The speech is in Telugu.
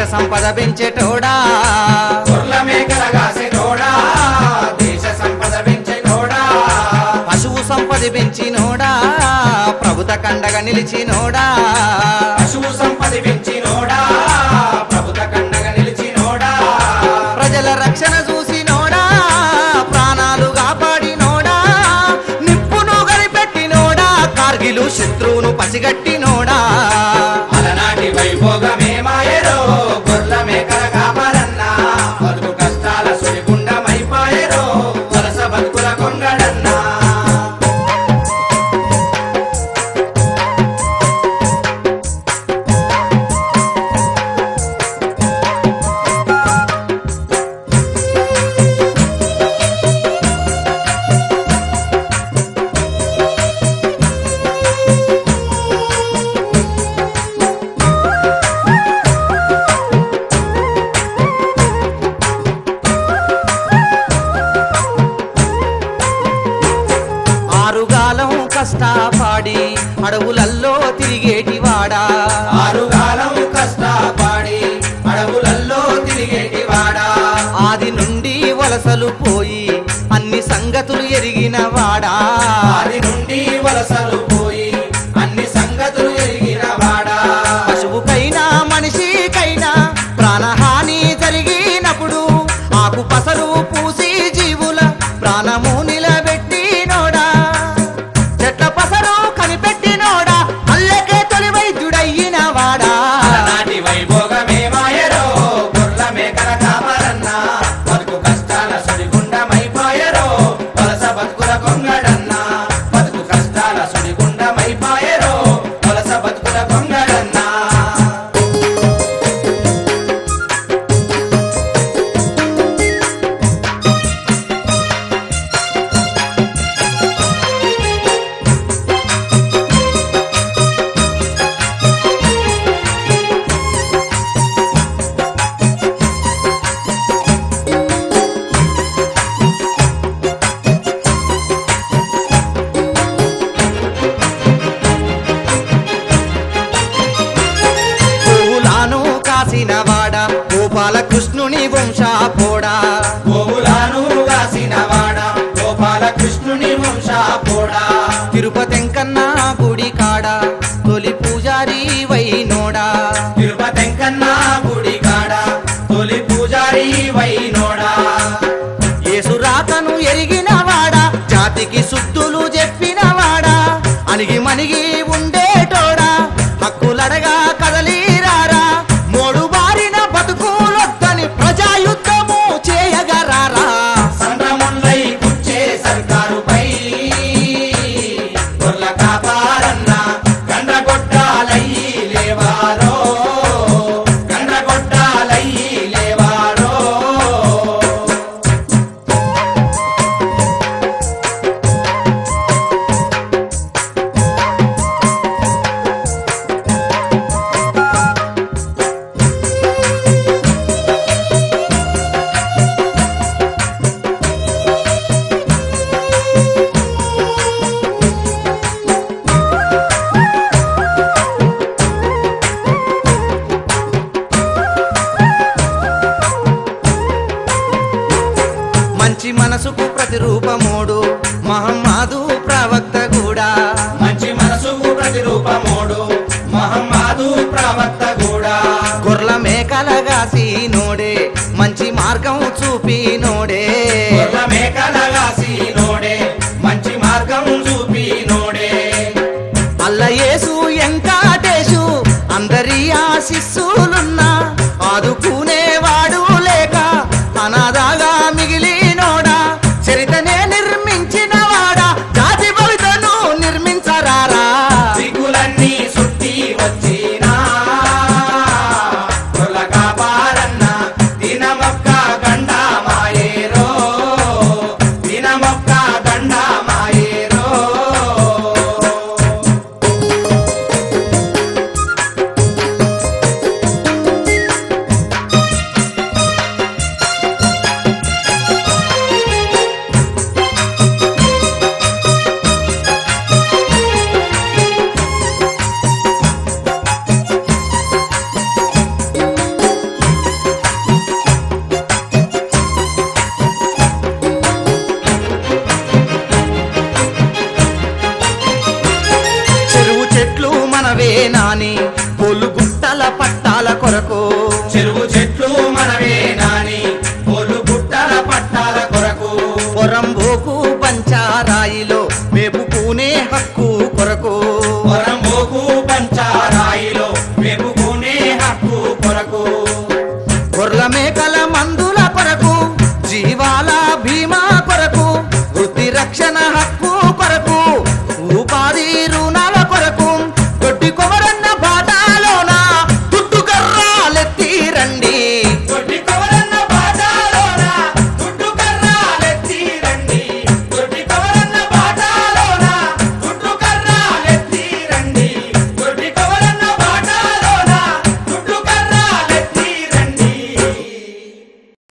సంపద పెంచేటోడా గొర్ల మేకల కాసేటోడా దేశ సంపద పెంచేటోడా పశువు సంపద పెంచినోడా ప్రభుత కండగా నిలిచినోడా పశువు సంపద పెంచినోడా ప్రభుత కండగా నిలిచినోడా ప్రజల రక్షణ చూసినోడా ప్రాణాలు కాపాడినోడా నిప్పును గరిపెట్టినోడా కార్గిలు శత్రువును పసిగట్టినోడా అలనాటి వైభోగమే మాయరో గొర్ల మేకల కాపాలన్నా బతుకు కష్టాల సుడిగుండమైపాయరో వలస బతుకుల కొంగడన్నా ఆరుగాలం కష్టపాడి అడవులల్లో తిరిగేటివాడా ఆరుగాలం కష్టపడి అడవులల్లో తిరిగేటివాడా ఆది నుండి వలసలు పోయి అన్ని సంగతులు ఎరిగిన వాడా ఆది నుండి వలసలు పోయి అన్ని సంగతులు ఎరిగిన వాడా పశువుకైనా మనిషికైనా ప్రాణహాని జరిగినప్పుడు ఆకు పసరు పూసి జీవుల ప్రాణము నిలబెట్టినోడా చెట్ల పసరు కనిపెట్టినోడా అల్లకే తొలి వైద్యుడయ్యిన వాడా నాటి వైభోగమే మాయరో గొర్ల మేకల కాపరన్నా బతుకు కష్టాల సుడిగుండమైపాయరో వలస బతుకుల కొంగడన్నా బతుకు కష్టాల సుడిగుండమైపాయరో వలస బతుకుల కొంగడన్నా పువ్వులాను కాసిన వాడా గోపాల కృష్ణుని వంశాపోడా గోవులాను కాసిన వాడ గోపాల కృష్ణుని వంశాపోడా తిరుపతెంకన్నా గుడి కాడ తొలి పూజారి వైనోడా తిరుపతెంకన్నా గుడి కాడ తొలి పూజారి వైనోడా యేసురాతను ఎరిగిన వాడా జాతికి శుద్ధులు చెప్పిన వాడా అణిగి మణిగి ఉండేటోడా హక్కులడగా కదలీరారా మోడు బారిన బతుకులొద్దని ప్రజాయుద్ధము చేయగరారా సంద్రముండై కూర్చే సర్కారుపై గొర్ల కాపారన్న గండ్రగొట్టాలయ్యి లేవారో గండ్రగొట్టాలయ్యి లేవారో మంచి మనసుకు ప్రతిరూపమోడు మహమ్మాదు ప్రవక్త కూడా మంచి మనసుకు ప్రతిరూపమోడు మహమ్మాదు ప్రవక్త కూడా గొర్ల మేకలగాసి నోడే మంచి మార్గం చూపి నోడే గొర్ల మేకలగాసి నోడే మంచి మార్గం చూపి నోడే అల్లయేసు ఎంకాటేశు అందరి ఆశిస్సులున్నా ఆదుకునేవాడు లేక అనాథగా మిగిలినోడా చరితనే నిర్మించిన వాడా జాతి స్థాయిలో